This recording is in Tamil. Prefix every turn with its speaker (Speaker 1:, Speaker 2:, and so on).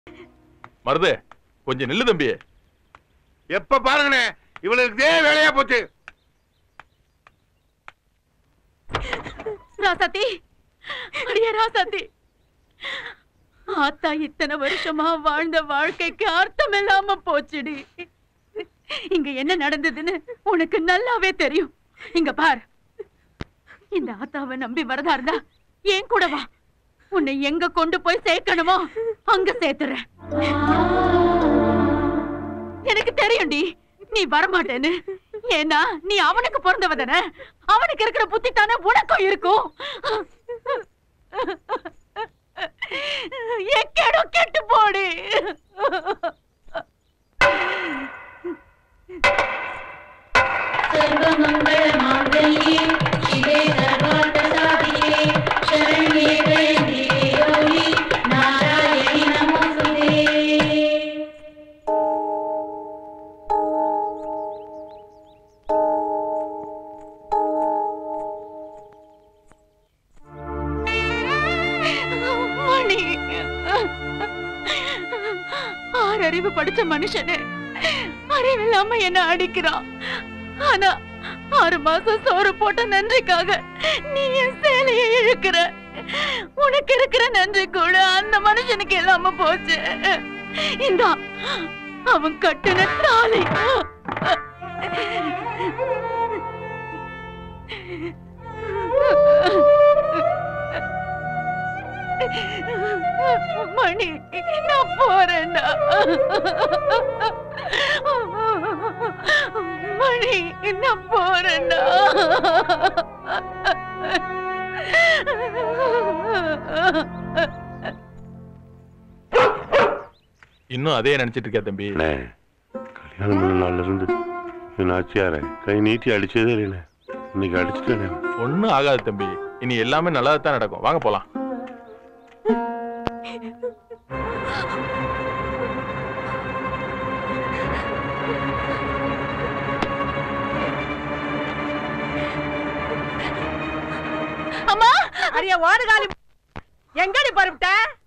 Speaker 1: மருது கொஞ்சம் நில்லு தம்பி
Speaker 2: எப்ப பாருங்கண்ணே இவளுக்கு இதே வேலையா போச்சு
Speaker 3: ராசாத்தி அடியே ராசாத்தி ஆத்தா இத்தனை வருஷமா வாழ்ந்த வாழ்க்கைக்கு அர்த்தம் இல்லாம போச்சுடி இங்க என்ன நடந்ததுன்னு உனக்கு நல்லாவே தெரியும் இங்க பார் இந்த ஆத்தாவை நம்பி வரதா இருந்தா ஏன் கூட வா உன்னை எங்க கொண்டு போய் சேர்க்கணுமோ அங்க சேர்த்துறேன் எனக்கு தெரியும்டி நீ வரமாட்டேன்னு ஏன்னா நீ அவனுக்கு பிறந்தவ தானே அவனுக்கு இருக்கிற புத்தி தானே உனக்கும் இருக்கும் எக்கேடோ கெட்டு போடி
Speaker 4: सर्वमङ्गलमाङ्गल्ये शिवे सर्वार्थसाधिके शरण्ये त्र्यम्बिके गौरी नारायणि नमोऽस्तुते
Speaker 3: மணி ஆறு அறிவு படிச்ச மனுஷனு அறிவில்லாம என்ன அடிக்கிறான் ஆனா ஆறு மாசம் சோறு போட்ட நன்றிக்காக நீ என் சேலையை இழுக்கிற உனக்கு இருக்கிற நன்றி கூட அந்த மனுஷனுக்கு இல்லாம போச்சு இந்தா அவன் கட்டின தாலி மணி நான் போறேன்டா மணி நான் போறேன்டா
Speaker 1: இன்னும் அதே நினைச்சிட்டு இருக்கியா தம்பி
Speaker 2: அண்ணே கல்யாணம் பண்ண நாள்ல இருந்து என் ஆச்சியார கை நீட்டி அடிச்சதே இல்லைண்ணே இன்னைக்கு அடிச்சுட்டேனே
Speaker 1: ஒண்ணும் ஆகாது தம்பி இனி எல்லாமே நல்லா தான் நடக்கும் வாங்க போலாம்
Speaker 3: அம்மா
Speaker 5: அரிய ஓடுகாலி எங்கடி பருப்பிட்ட